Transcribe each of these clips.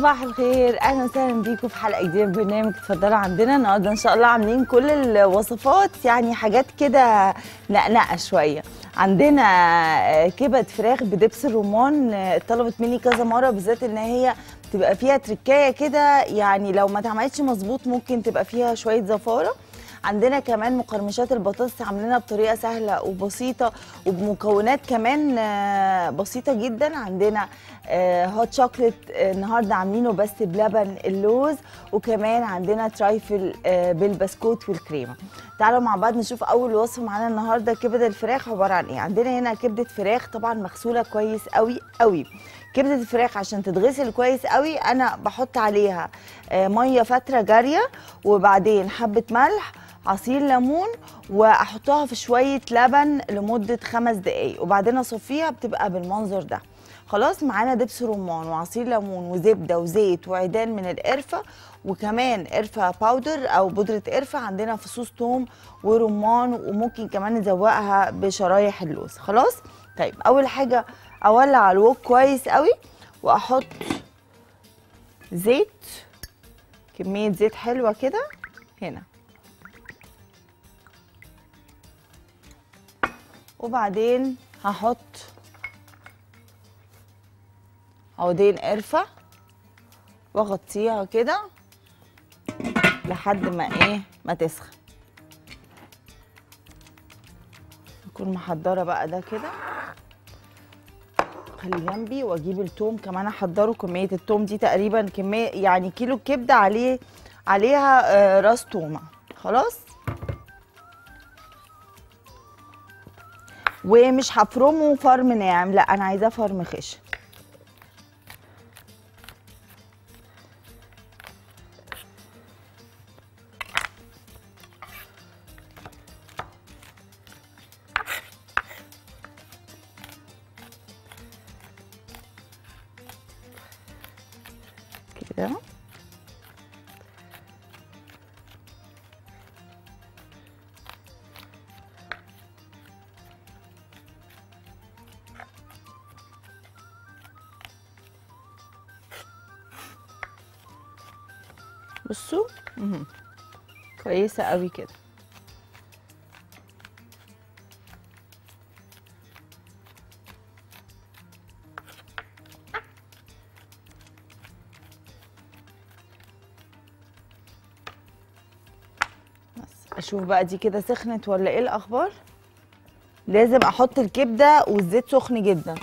صباح الخير اهلا وسهلا بيكم في حلقه جديده من برنامج اتفضلوا عندنا النهارده ان شاء الله عاملين كل الوصفات يعني حاجات كده نقنقه شويه عندنا آه، كبد فراخ بدبس الرمان آه، طلبت مني كذا مره بالذات ان هي تبقى فيها تركايه كده يعني لو ما اتعملتش مظبوط ممكن تبقى فيها شويه زفاره عندنا كمان مقرمشات البطاطس عاملينها بطريقه سهله وبسيطه وبمكونات كمان آه، بسيطه جدا عندنا آه، هوت شوكليت آه، النهارده عاملينه بس بلبن اللوز وكمان عندنا ترايفل آه، بالبسكوت والكريمه تعالوا مع بعض نشوف اول وصفه معانا النهارده كبده الفراخ عباره عن ايه عندنا هنا كبده فراخ طبعا مغسوله كويس قوي قوي كبده الفراخ عشان تتغسل كويس قوي انا بحط عليها آه، ميه فتره جاريه وبعدين حبه ملح عصير ليمون واحطها في شويه لبن لمده خمس دقايق وبعدين اصفيها بتبقى بالمنظر ده خلاص معانا دبس رمان وعصير ليمون وزبده وزيت وعيدان من القرفه وكمان قرفه باودر او بودره قرفه عندنا فصوص توم ورمان وممكن كمان نزوقها بشرايح اللوز خلاص طيب اول حاجه اولع الوك كويس قوي واحط زيت كميه زيت حلوه كده هنا وبعدين هحط عودين قرفة واغطيها كده لحد ما ايه ما تسخن اكون محضرة بقى ده كده خلي جنبي واجيب التوم كمان احضره كمية التوم دي تقريبا كمية يعني كيلو كبدة عليه عليها آه، راس تومة خلاص ومش هفرمه فرم ناعم لا انا عايزاه فرم خشن كده بصوا مهم. كويسه قوي كده بس اشوف بقى دي كده سخنت ولا ايه الاخبار لازم احط الكبده والزيت سخن جدا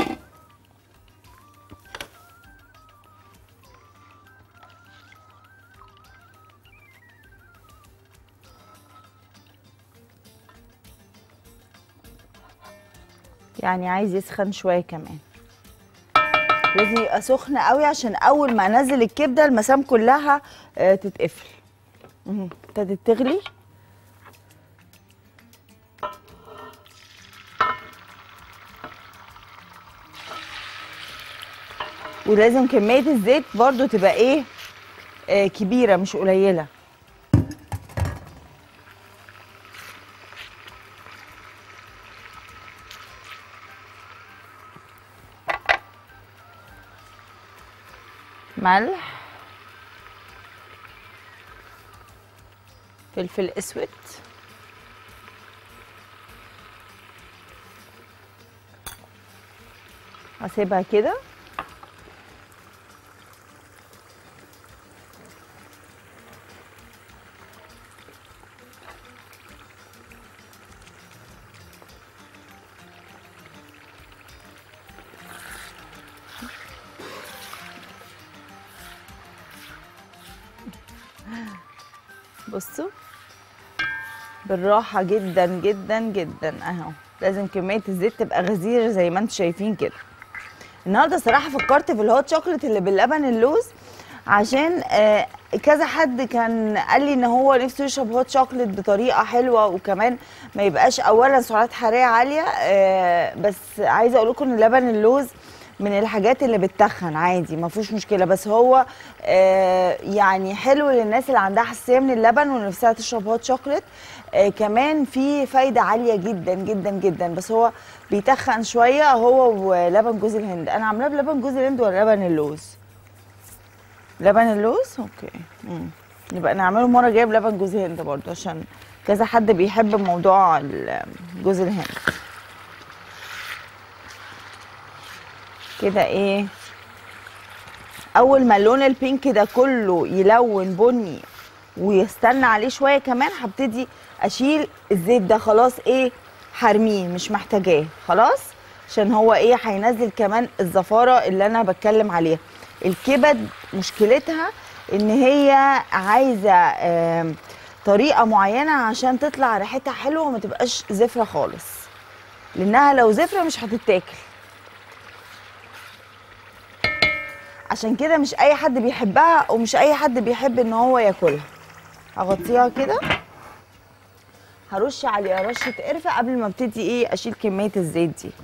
يعني عايز يسخن شويه كمان لازم يبقى سخن قوي عشان اول ما انزل الكبده المسام كلها آه، تتقفل مهم. ابتدت تغلي ولازم كميه الزيت برضو تبقى ايه آه كبيره مش قليله ملح فلفل اسود هسيبها كده بصوا بالراحه جدا جدا جدا اهو لازم كميه الزيت تبقى غزيره زي ما انتم شايفين كده النهارده صراحه فكرت في الهوت شوكليت اللي باللبن اللوز عشان آه كذا حد كان قال لي ان هو نفسه يشرب هوت شوكليت بطريقه حلوه وكمان ما يبقاش اولا سعرات حراريه عاليه آه بس عايزه اقول لكم ان لبن اللوز من الحاجات اللي بتتخن عادي ما فيهوش مشكله بس هو آه يعني حلو للناس اللي عندها حساسيه من اللبن ونفسها تشرب هوت شوكليت آه كمان في فايده عاليه جدا جدا جدا بس هو بيتخن شويه هو ولبن جوز الهند انا عاملاه بلبن جوز الهند ولا لبن اللوز لبن اللوز اوكي مم. نبقى نعمله مره جايه بلبن جوز هند برضه عشان كذا حد بيحب موضوع ال- جوز الهند كده ايه اول ما اللون البينك ده كله يلون بني ويستنى عليه شويه كمان هبتدي اشيل الزيت ده خلاص ايه هرميه مش محتاجاه خلاص عشان هو ايه هينزل كمان الزفاره اللي انا بتكلم عليها الكبد مشكلتها ان هي عايزه آم، طريقه معينه عشان تطلع ريحتها حلوه وما تبقاش زفره خالص لانها لو زفره مش هتتاكل عشان كده مش اي حد بيحبها ومش اي حد بيحب ان هو ياكلها هغطيها كده هرش عليها رشه قرفه قبل ما ابتدي ايه اشيل كميه الزيت دي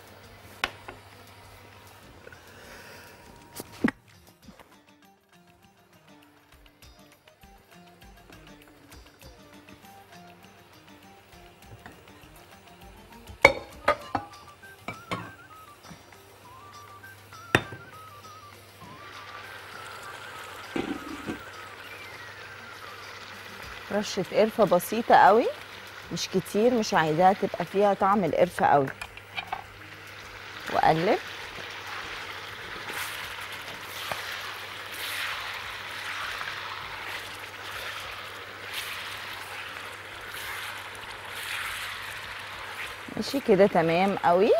رشه قرفه بسيطه قوي مش كتير مش عايزاها تبقى فيها طعم القرفه قوي واقلب ماشي كده تمام قوي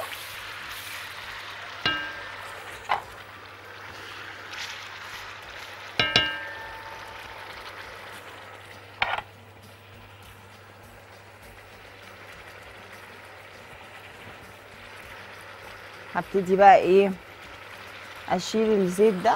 هبتدي بقى ايه اشيل الزيت ده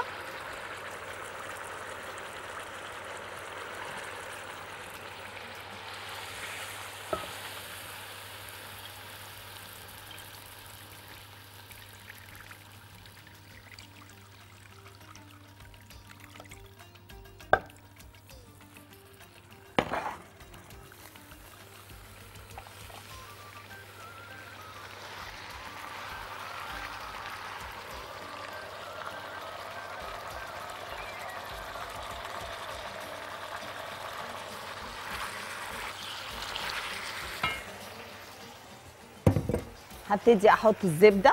هبتدي احط الزبده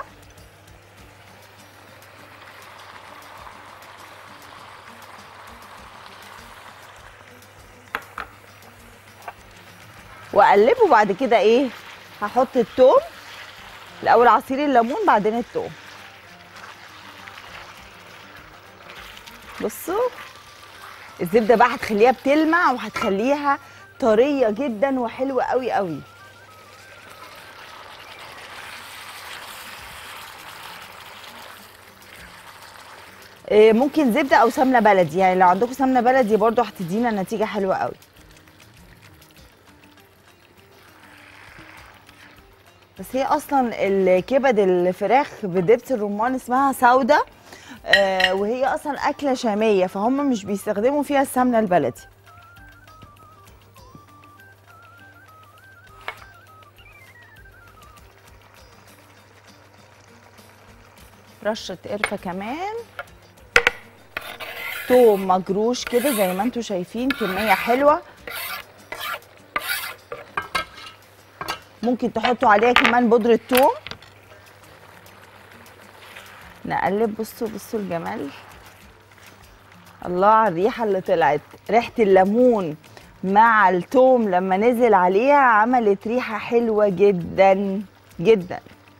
واقلب وبعد كده ايه هحط التوم الاول عصير الليمون بعدين التوم بصوا الزبده بقى هتخليها بتلمع وهتخليها طريه جدا وحلوه قوي قوي إيه، ممكن زبده او سمنه بلدي يعني لو عندكم سمنه بلدي برضو هتدينا نتيجه حلوه قوي بس هي اصلا الكبد الفراخ بدبس الرمان اسمها سودا آه وهي اصلا اكله شاميه فهم مش بيستخدموا فيها السمنه البلدي رشه قرفه كمان توم مجروش كده زي ما انتم شايفين كميه حلوه ممكن تحطوا عليها كمان بودره توم نقلب بصوا بصوا الجمال الله على الريحه اللي طلعت ريحه الليمون مع التوم لما نزل عليها عملت ريحه حلوه جدا جدا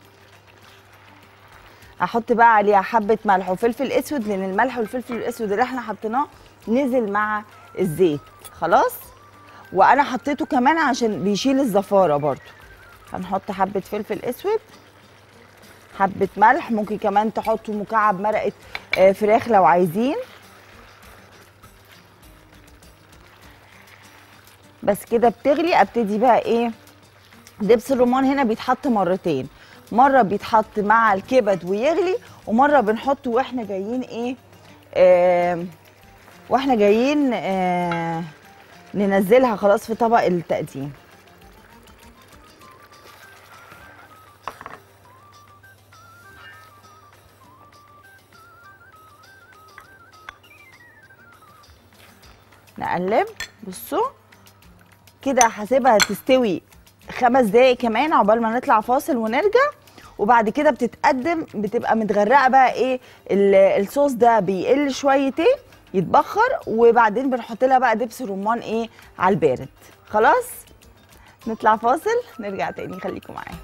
احط بقى عليها حبه ملح وفلفل اسود لان الملح والفلفل الاسود اللي احنا حطيناه نزل مع الزيت خلاص وانا حطيته كمان عشان بيشيل الزفاره برضو هنحط حبه فلفل اسود حبه ملح ممكن كمان تحطوا مكعب مرقه آه، فراخ لو عايزين بس كده بتغلي ابتدي بقى ايه دبس الرمان هنا بيتحط مرتين مره بيتحط مع الكبد ويغلي ومره بنحطه واحنا جايين ايه آه واحنا جايين آه ننزلها خلاص في طبق التقديم نقلب بصوا كده هسيبها تستوي خمس دقايق كمان عقبال ما نطلع فاصل ونرجع وبعد كده بتتقدم بتبقى متغرقه بقى ايه ال- الصوص ده بيقل شويتين يتبخر وبعدين بنحط لها بقى دبس رمان ايه على البارد خلاص نطلع فاصل نرجع تاني خليكم معايا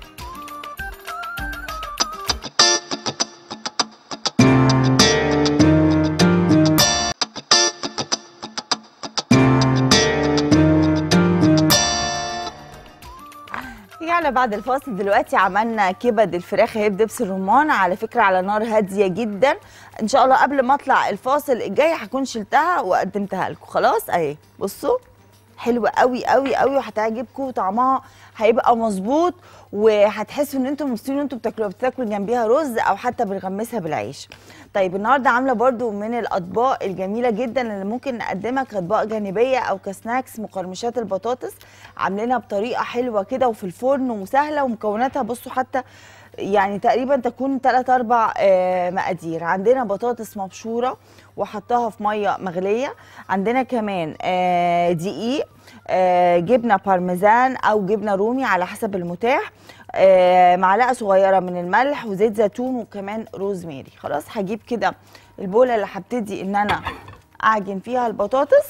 رجعنا بعد الفاصل دلوقتي عملنا كبد الفراخ اهي بدبس الرمان على فكره على نار هاديه جدا ان شاء الله قبل ما اطلع الفاصل الجاي هكون شلتها وقدمتها لكم خلاص اهي بصوا حلوه قوي قوي قوي وهتعجبكم وطعمها هيبقى مظبوط وهتحسوا ان انتم مبسوطين وانتم بتاكلوها بتاكلوا جنبيها رز او حتى بنغمسها بالعيش طيب النهارده عامله برضو من الاطباق الجميله جدا اللي ممكن نقدمها كاطباق جانبيه او كسناكس مقرمشات البطاطس عاملينها بطريقه حلوه كده وفي الفرن وسهله ومكوناتها بصوا حتى يعني تقريبا تكون 3 4 مقادير عندنا بطاطس مبشوره وحطها في ميه مغليه عندنا كمان آه، دقيق آه، جبنه بارميزان او جبنه رومي على حسب المتاح آه، معلقه صغيره من الملح وزيت زيتون وكمان روزماري خلاص هجيب كده البوله اللي هبتدي ان انا اعجن فيها البطاطس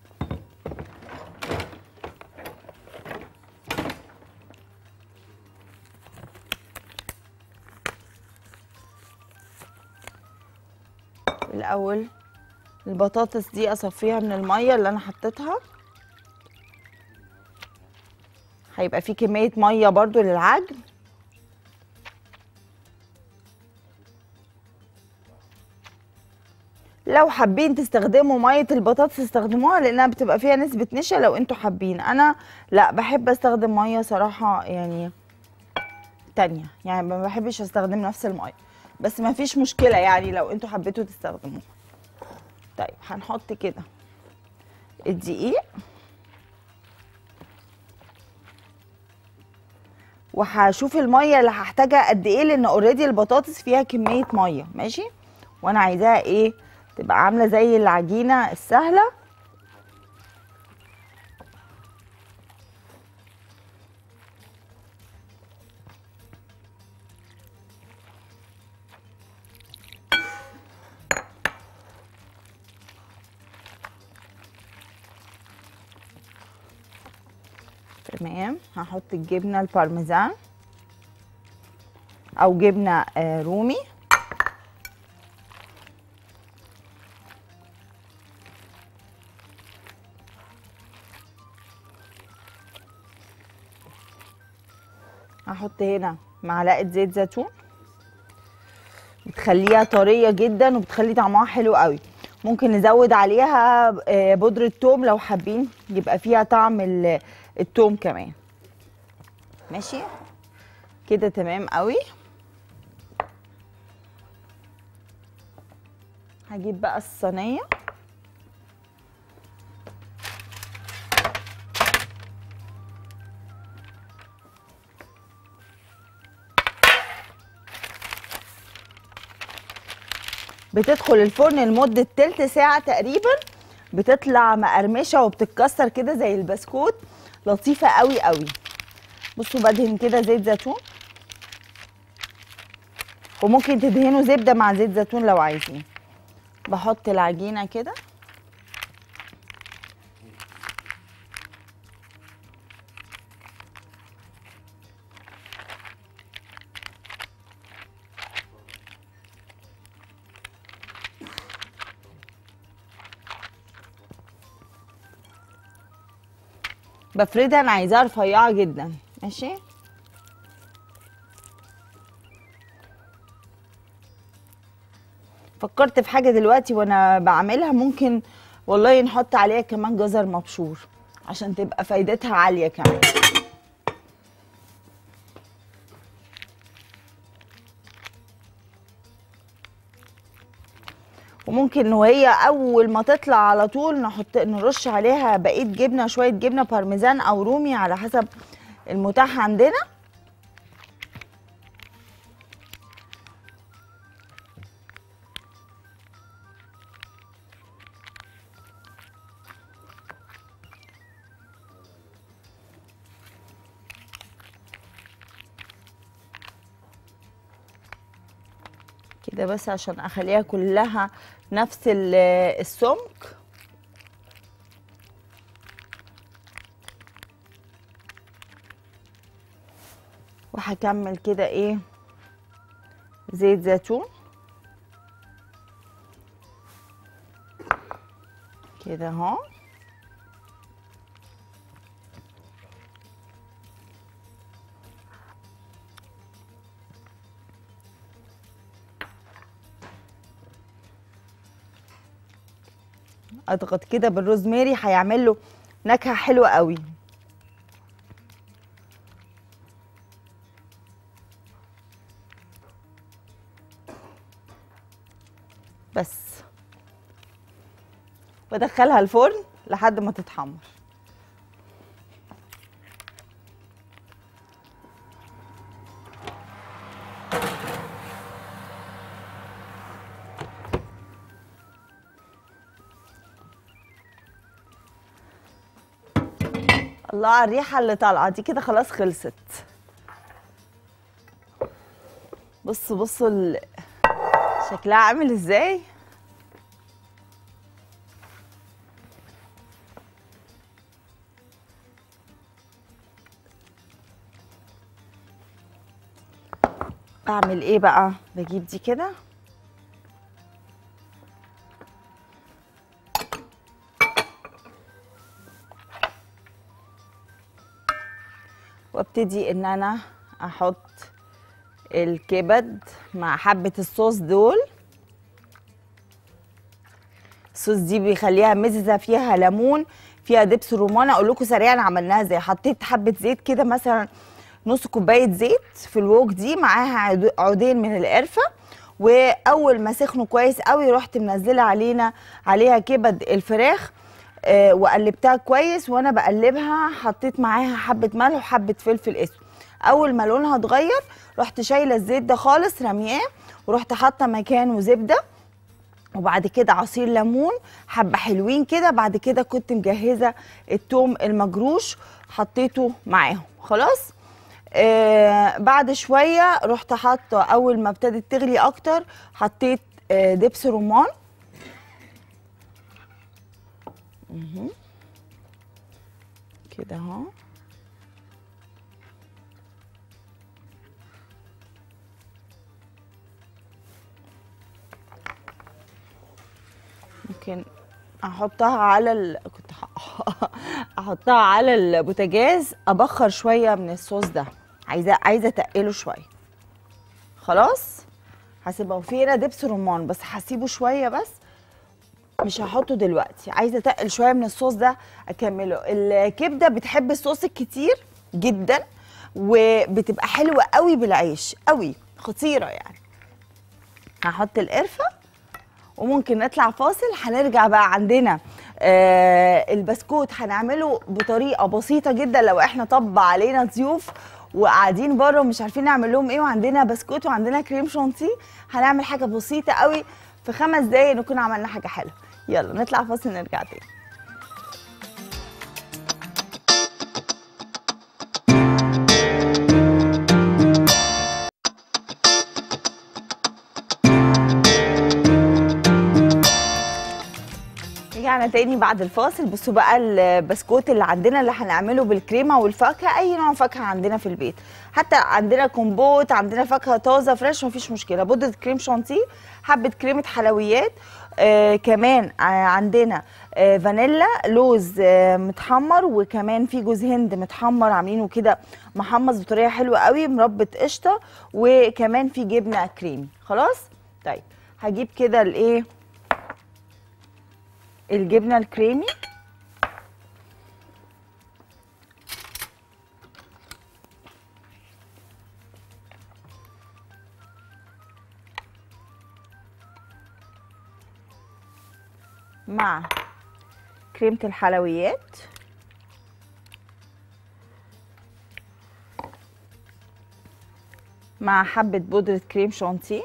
الاول البطاطس دي اصفيها من الميه اللي انا حطيتها هيبقى في كميه ميه برضو للعجن لو حابين تستخدموا ميه البطاطس استخدموها لانها بتبقى فيها نسبه نشا لو انتوا حابين انا لا بحب استخدم ميه صراحه يعني تانية يعني ما بحبش استخدم نفس الميه بس ما فيش مشكله يعني لو انتوا حبيتوا تستخدموها طيب هنحط كده الدقيق وهشوف الميه اللي هحتاجها قد ايه لان اوريدي البطاطس فيها كميه ميه ماشي وانا عايزاها ايه تبقى عامله زي العجينه السهله تمام هحط الجبنه البارميزان او جبنه آه، رومي هحط هنا معلقه زيت زيتون بتخليها طريه جدا وبتخلي طعمها حلو قوي ممكن نزود عليها آه، بودره توم لو حابين يبقى فيها طعم ال- التوم كمان ماشي كده تمام قوي هجيب بقى الصينيه بتدخل الفرن لمدة تلت ساعة تقريبا بتطلع مقرمشة وبتتكسر كده زي البسكوت لطيفة قوي قوي بصوا بدهن كده زيت زيتون وممكن تدهنوا زبدة مع زيت زيتون لو عايزين بحط العجينة كده بفردها انا عايزاها رفيعه جدا ماشي فكرت في حاجه دلوقتي وانا بعملها ممكن والله نحط عليها كمان جزر مبشور عشان تبقى فايدتها عاليه كمان وممكن وهي اول ما تطلع على طول نحط نرش عليها بقيه جبنه شويه جبنه بارميزان او رومي على حسب المتاح عندنا كده بس عشان اخليها كلها نفس ال- السمك وهكمل كده ايه زيت زيتون كده اهو اضغط كده بالروزماري هيعمل له نكهه حلوه قوي بس بدخلها الفرن لحد ما تتحمر الله على الريحه اللي طالعه دي كده خلاص خلصت بصوا بصوا ال... شكلها عامل ازاي بعمل ايه بقى بجيب دي كده وابتدي ان انا احط الكبد مع حبه الصوص دول الصوص دي بيخليها مززه فيها ليمون فيها دبس رمان اقول لكم سريعا عملناها ازاي حطيت حبه زيت كده مثلا نص كوبايه زيت في الوok دي معاها عدو- عودين من القرفه واول ما سخنوا كويس قوي رحت منزله علينا عليها كبد الفراخ آه، وقلبتها كويس وانا بقلبها حطيت معاها حبه ملح وحبه فلفل اسود اول ما لونها اتغير رحت شايله الزيت ده خالص رمياه ورحت حاطه مكانه زبده وبعد كده عصير ليمون حبه حلوين كده بعد كده كنت مجهزه التوم المجروش حطيته معاهم خلاص آه بعد شويه رحت حاطه اول ما ابتدت تغلي اكتر حطيت آه دبس رمان مهم. كده اهو ممكن احطها على ال... كنت ح- احطها على البوتاجاز ابخر شويه من الصوص ده عايزه عايزه اتقله شويه خلاص هسيبه وفي هنا دبس رمان بس هسيبه شويه بس مش هحطه دلوقتي عايزه اتقل شويه من الصوص ده اكمله الكبده بتحب الصوص الكتير جدا وبتبقى حلوه قوي بالعيش قوي خطيره يعني هحط القرفه وممكن نطلع فاصل هنرجع بقى عندنا آه البسكوت هنعمله بطريقه بسيطه جدا لو احنا طب علينا ضيوف وقاعدين بره ومش عارفين نعمل لهم ايه وعندنا بسكوت وعندنا كريم شانتيه هنعمل حاجه بسيطه قوي في خمس دقايق نكون عملنا حاجه حلوه يلا نطلع فاصل نرجع تاني رجعنا تاني بعد الفاصل بصوا بقى البسكوت اللي عندنا اللي هنعمله بالكريمه والفاكهه اي نوع فاكهه عندنا في البيت حتى عندنا كومبوت عندنا فاكهه طازه فريش مفيش مشكله بودره كريم شانتيه حبه كريمه حلويات آه كمان آه عندنا آه فانيلا لوز آه متحمر وكمان في جوز هند متحمر عاملينه كده محمص بطريقه حلوه قوي مربى قشطه وكمان في جبنه كريمي خلاص طيب هجيب كده الايه الجبنه الكريمي مع كريمه الحلويات مع حبه بودره كريم شانتيه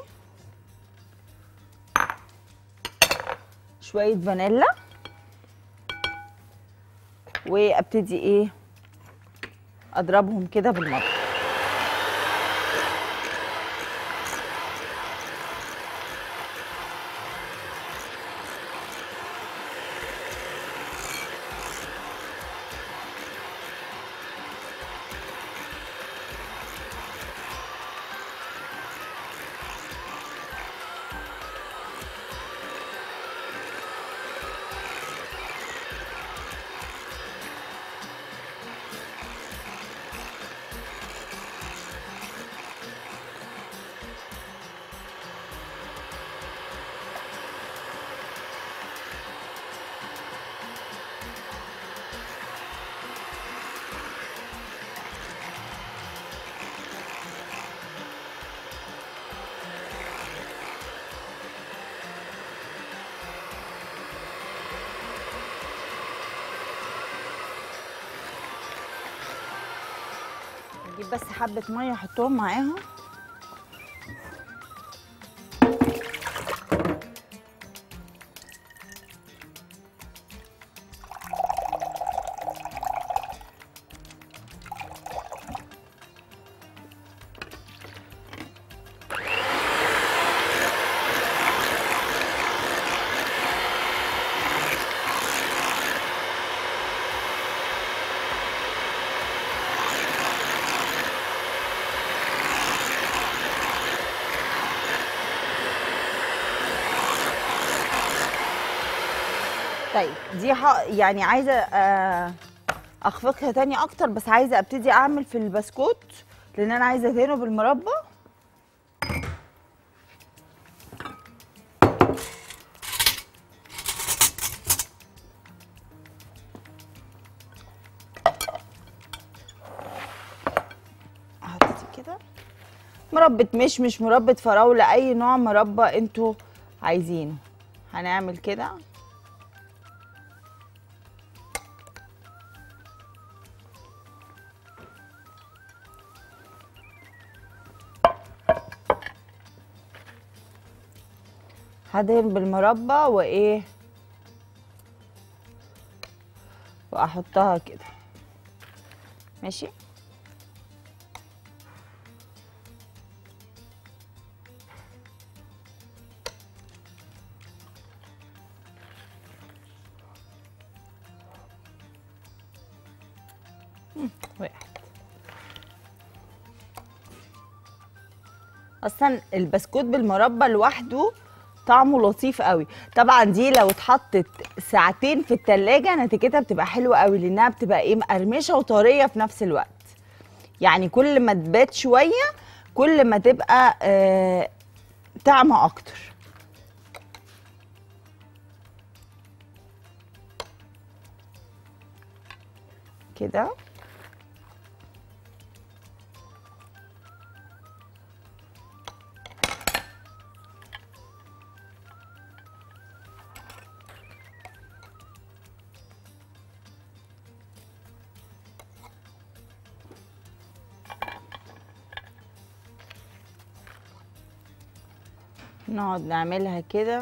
شويه فانيلا وابتدي ايه اضربهم كده بالمضرب اجيب بس حبه ميه احطهم معاهم طيب دي ح... يعني عايزه آه، اخفقها تاني اكتر بس عايزه ابتدي اعمل في البسكوت لان انا عايزه ادهنه بالمربى احط دي كده مربى مشمش مربى فراوله اي نوع مربى انتوا عايزينه هنعمل كده هدهن بالمربى وايه واحطها كده ماشي مم، وقعت اصلا البسكوت بالمربى لوحده طعمه لطيف قوي طبعا دي لو اتحطت ساعتين في التلاجة نتيجتها بتبقى حلوه قوي لانها بتبقى ايه مقرمشه وطريه في نفس الوقت يعني كل ما تبات شويه كل ما تبقى آه طعمه اكتر كده نقعد نعملها كده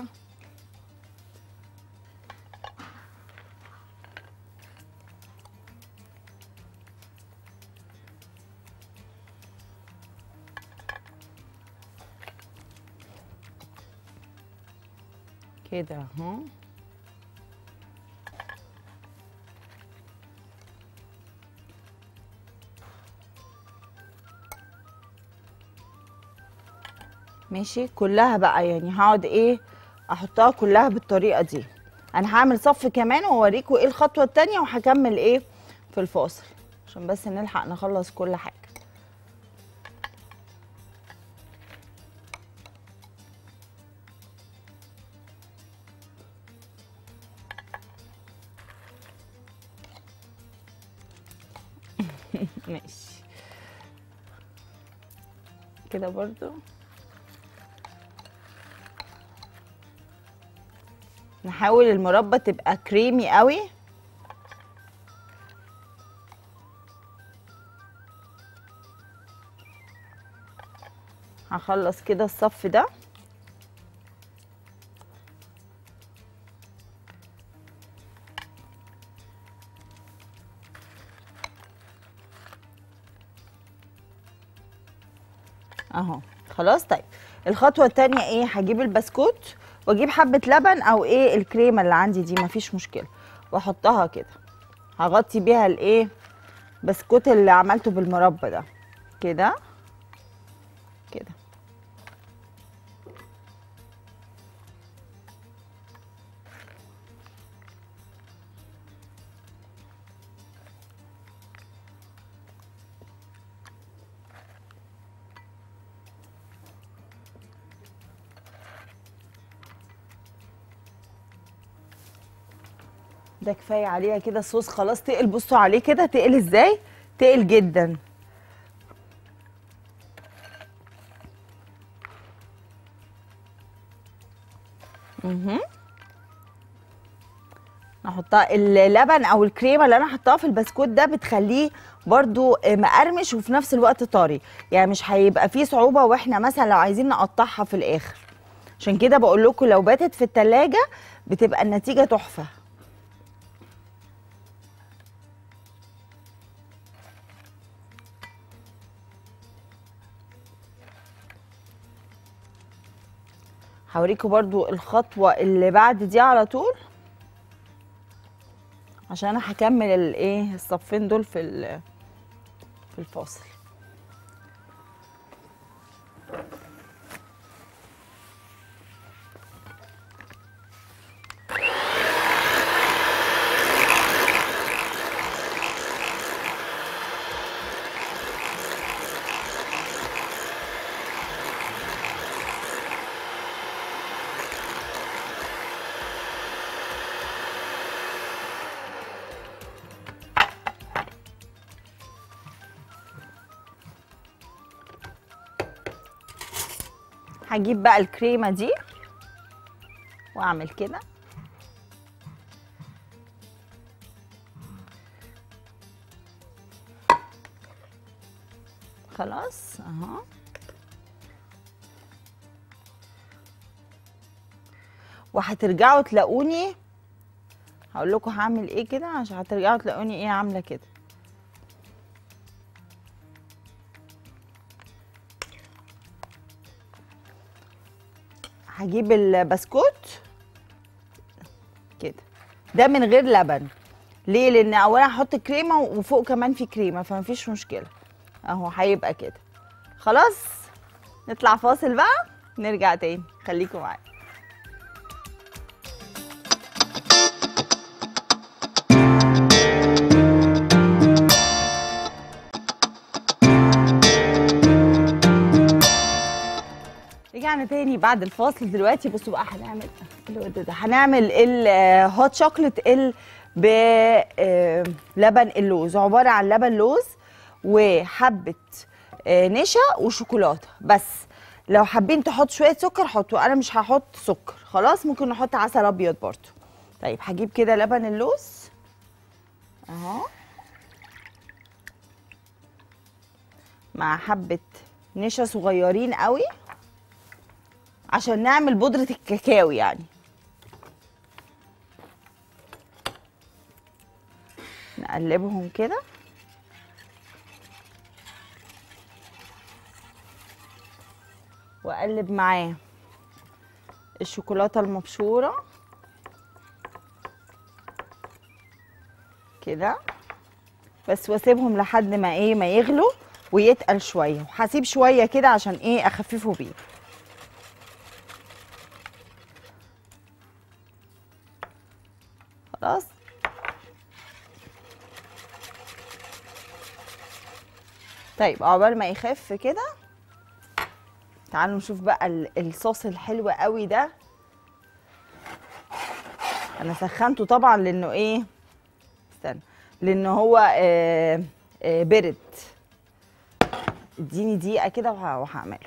كده اهو ماشي كلها بقى يعني هقعد ايه احطها كلها بالطريقه دي انا هعمل صف كمان واوريكم ايه الخطوه التانية وهكمل ايه في الفاصل عشان بس نلحق نخلص كل حاجه ماشي كده برضو نحاول المربى تبقى كريمي قوي هخلص كده الصف ده اهو خلاص طيب الخطوه التانية ايه هجيب البسكوت واجيب حبه لبن او ايه الكريمه اللي عندي دي مفيش مشكله واحطها كده هغطي بيها الايه بسكوت اللي عملته بالمربى ده كده كده ده كفايه عليها كده صوص خلاص تقل بصوا عليه كده تقل ازاي تقل جدا اها نحطها اللبن او الكريمه اللي انا حطاها في البسكوت ده بتخليه برضو آه، مقرمش وفي نفس الوقت طري يعني مش هيبقى فيه صعوبه واحنا مثلا لو عايزين نقطعها في الاخر عشان كده بقول لكم لو باتت في التلاجة بتبقى النتيجه تحفه هوريكم برضو الخطوة اللي بعد دي على طول عشان انا هكمل الايه الصفين دول في ال- في الفاصل هجيب بقى الكريمة دي واعمل كده خلاص اهو وهترجعوا تلاقوني هقول لكم هعمل ايه كده عشان هترجعوا تلاقوني ايه عامله كده هجيب البسكوت كده ده من غير لبن ليه لان اولا هحط كريمه وفوق كمان في كريمه فمفيش مشكله اهو هيبقى كده خلاص نطلع فاصل بقى نرجع تاني خليكم معايا رجعنا تاني بعد الفاصل دلوقتي بصوا بقى هنعمل الورد ده هنعمل الهوت شوكليت ال بلبن اللوز عباره عن لبن لوز وحبه آه، نشا وشوكولاته بس لو حابين تحط شويه سكر حطوا انا مش هحط سكر خلاص ممكن نحط عسل ابيض برضو طيب هجيب كده لبن اللوز اهو مع حبه نشا صغيرين قوي عشان نعمل بودرة الكاكاو يعني نقلبهم كده واقلب معاه الشوكولاتة المبشورة كده بس واسيبهم لحد ما ايه ما يغلوا ويتقل شوية وهسيب شوية كده عشان ايه اخففه بيه خلاص طيب عقبال ما يخف كده تعالوا نشوف بقى ال- الصوص الحلو قوي ده انا سخنته طبعا لانه ايه استنى لانه هو آه آه برد اديني دقيقه كده وه- وهعمله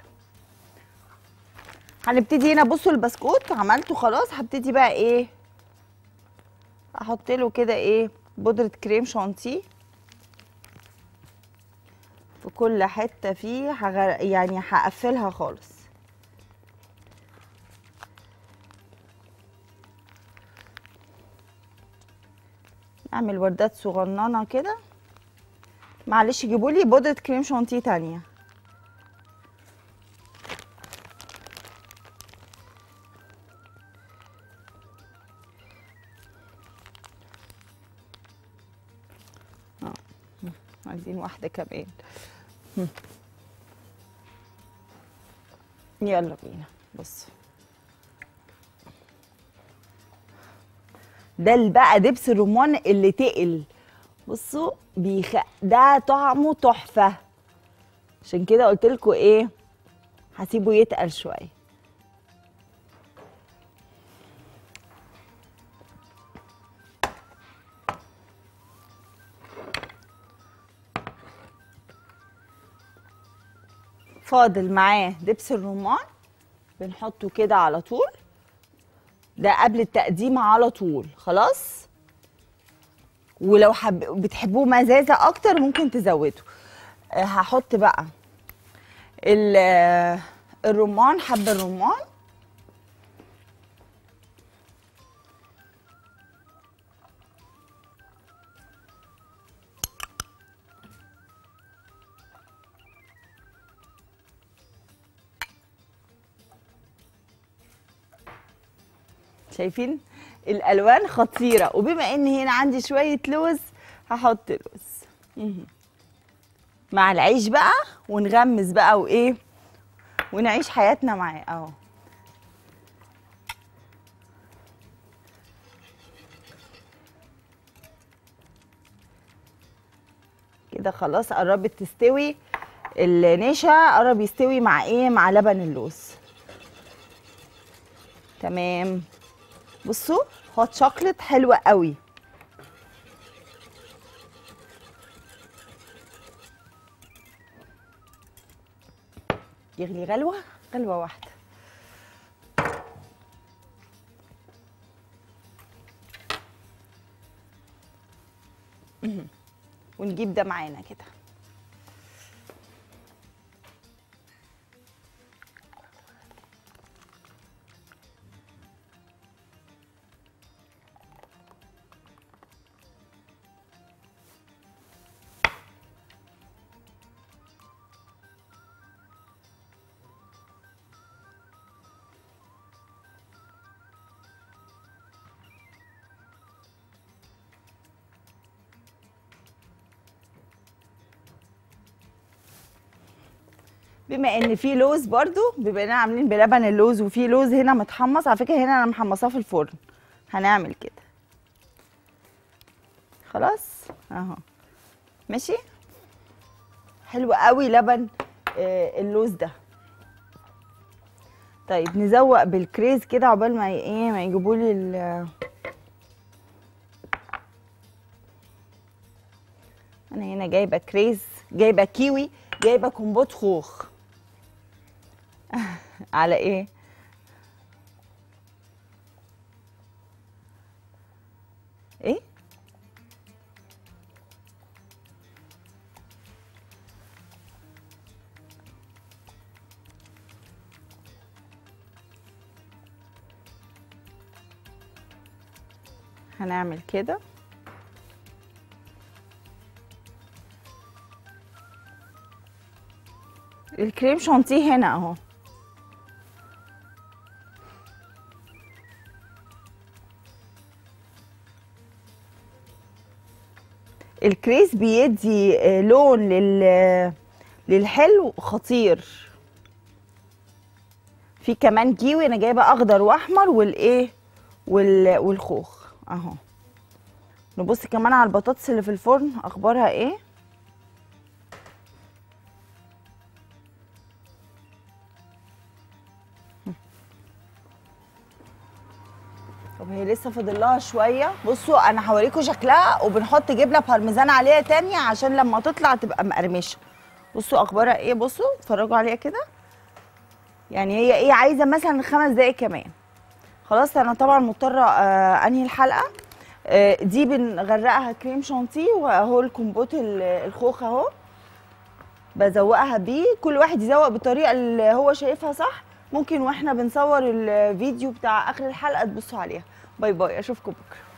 هنبتدي هنا بصوا البسكوت عملته خلاص هبتدي بقى ايه احط له كده ايه بودره كريم شانتيه في كل حته فيه هغر... يعني هقفلها خالص اعمل وردات صغننه كده معلش جيبوا لي بودره كريم شانتيه تانية آه. عايزين واحده كمان هم. يلا بينا بص ده اللي بقى دبس الرمان اللي تقل بصوا بيخ... ده طعمه تحفه عشان كده قلت لكم ايه هسيبه يتقل شويه فاضل معاه دبس الرمان بنحطه كده على طول ده قبل التقديم على طول خلاص ولو حب بتحبوه مزازه اكتر ممكن تزودوا آه، هحط بقى ال- آه، الرمان حب الرمان شايفين الالوان خطيره وبما ان هنا عندي شويه لوز هحط لوز مهم. مع العيش بقى ونغمس بقى وايه ونعيش حياتنا معاه اهو كده خلاص قربت تستوي النشا قرب يستوي مع ايه مع لبن اللوز تمام بصوا هوت شوكليت حلوه قوي يغلي غلوه غلوه واحده مهم. ونجيب ده معانا كده بما ان في لوز برضو بما اننا عاملين بلبن اللوز وفي لوز هنا متحمص على فكره هنا انا محمصاه في الفرن هنعمل كده خلاص اهو ماشي حلو قوي لبن آه، اللوز ده طيب نزوق بالكريز كده عقبال ما ي- ايه ما يجيبوا لي ال انا هنا جايبه كريز جايبه كيوي جايبه كومبوت خوخ على ايه ايه هنعمل كده الكريم شانتيه هنا اهو الكريس بيدي آه، لون لل للحلو خطير في كمان كيوي انا جايبه اخضر واحمر والايه وال... والخوخ اهو نبص كمان على البطاطس اللي في الفرن اخبارها ايه طب هي لسه فاضل لها شويه بصوا انا هوريكم شكلها وبنحط جبنه بارميزان عليها تانية عشان لما تطلع تبقى مقرمشه بصوا اخبارها ايه بصوا اتفرجوا عليها كده يعني هي ايه عايزه مثلا خمس دقايق كمان خلاص انا طبعا مضطره آه انهي الحلقه آه دي بنغرقها كريم شانتيه واهو الكمبوت ال- الخوخ اهو بزوقها بيه كل واحد يزوق بالطريقه اللي هو شايفها صح ممكن واحنا بنصور الفيديو بتاع اخر الحلقه تبصوا عليها باي باي اشوفكم بكره